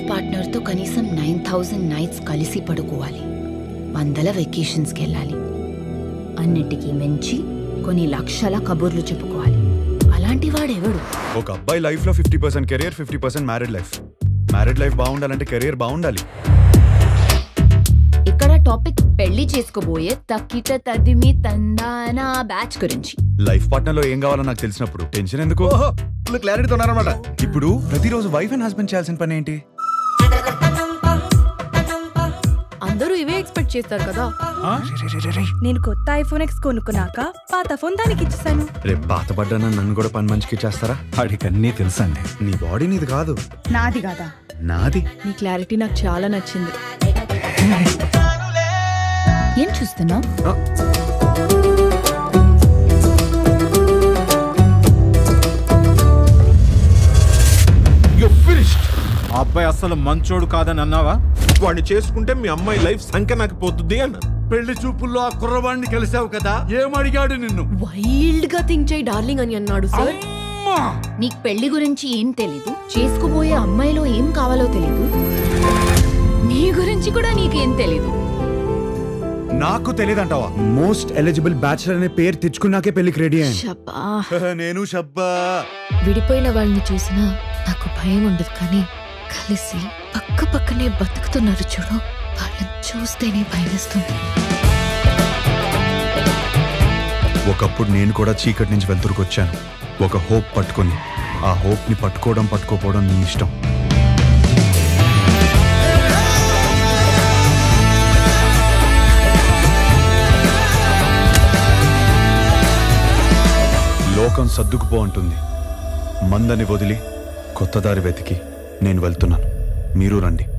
పార్ట్నర్తో కనీసం nine thousand nights కలిసి పడుకోవాలి వందల వెకేషన్స్కి వెళ్ళాలి అన్నిటికీ మించి కొన్ని లక్షల కబుర్లు చెప్పుకోవాలి అలాంటి వాడెవడు ఒక అబ్బాయి లైఫ్ లో fifty percent career fifty percent married life married life బాగుండాలంటే కెరియర్ బాగుండాలి ఇక్కడ టాపిక్ పెళ్లి చేసుకోబోయే తక్కిట తదిమి తందానా బ్యాచ్ గురించి లైఫ్ పార్ట్నర్ లో ఏం కావాలో నాకు తెలిసినప్పుడు టెన్షన్ ఎందుకు ఓహో ఫుల్ క్లారిటీతో ఉన్నారనమాట ఇప్పుడు ప్రతిరోజు వైఫ్ అండ్ హస్బెండ్ చేయాల్సిన పని ఏంటి అందరూ ఇవే ఎక్స్పెక్ట్ చేస్తారు కదా నేను కొత్త ఐఫోన్ ఎక్స్ కొనుక్కున్నాక పాత ఫోన్ దానికి ఇచ్చేసాను రేపు పాతపడ్డాన నన్ను కూడా పని మంచికి చేస్తారా వాడికి అన్నీ తెలుసండి నీ బాడీ నీది కాదు నాది కాదా నాది నీ క్లారిటీ నాకు చాలా నచ్చింది ఏం చూస్తున్నావు ఆ అబ్బాయి అస్సలు మంచోడు కాదని అన్నావా వాడిని చేసుకుంటే మీ అమ్మాయి లైఫ్ సంఖ్య నాకు పోతుంది అన్న పెళ్లి చూపుల్లో ఆ కుర్రవాణ్ణి కలిసావు కదా ఏమడిగాడు నిన్ను వైల్డ్ గా థింక్ చేయి డార్లింగ్ అని అన్నాడు సార్ నీకు పెళ్లి గురించి ఏం తెలీదు చేసుకోబోయే అమ్మాయిలో ఏం కావాలో తెలీదు నీ గురించి కూడా నీకేం తెలీదు నాకు తెలియదంటావా మోస్ట్ ఎలిజిబుల్ బ్యాచులర్ అనే పేరు తెచ్చుకున్నాకే పెళ్లికి రెడీ అయ్యాను షబ్బా నేను షబ్బా విడిపోయిన వాళ్ళని చూసినా నాకు భయం ఉండదు కానీ కలిసి పక్క పక్కనే బతుకుతున్నారు చూడు వాళ్ళని చూస్తేనే భయమేస్తుంది ఒకప్పుడు నేను కూడా చీకటి నుంచి వెళ్తురుకొచ్చాను ఒక హోప్ పట్టుకొని ఆ హోప్ ని పట్టుకోవడం పట్టుకోపోవడం నీ ఇష్టం లోకం సర్దుకుపో అంటుంది మందని వదిలి కొత్త దారి వెతికి నేను వెళ్తున్నాను మీరు రండి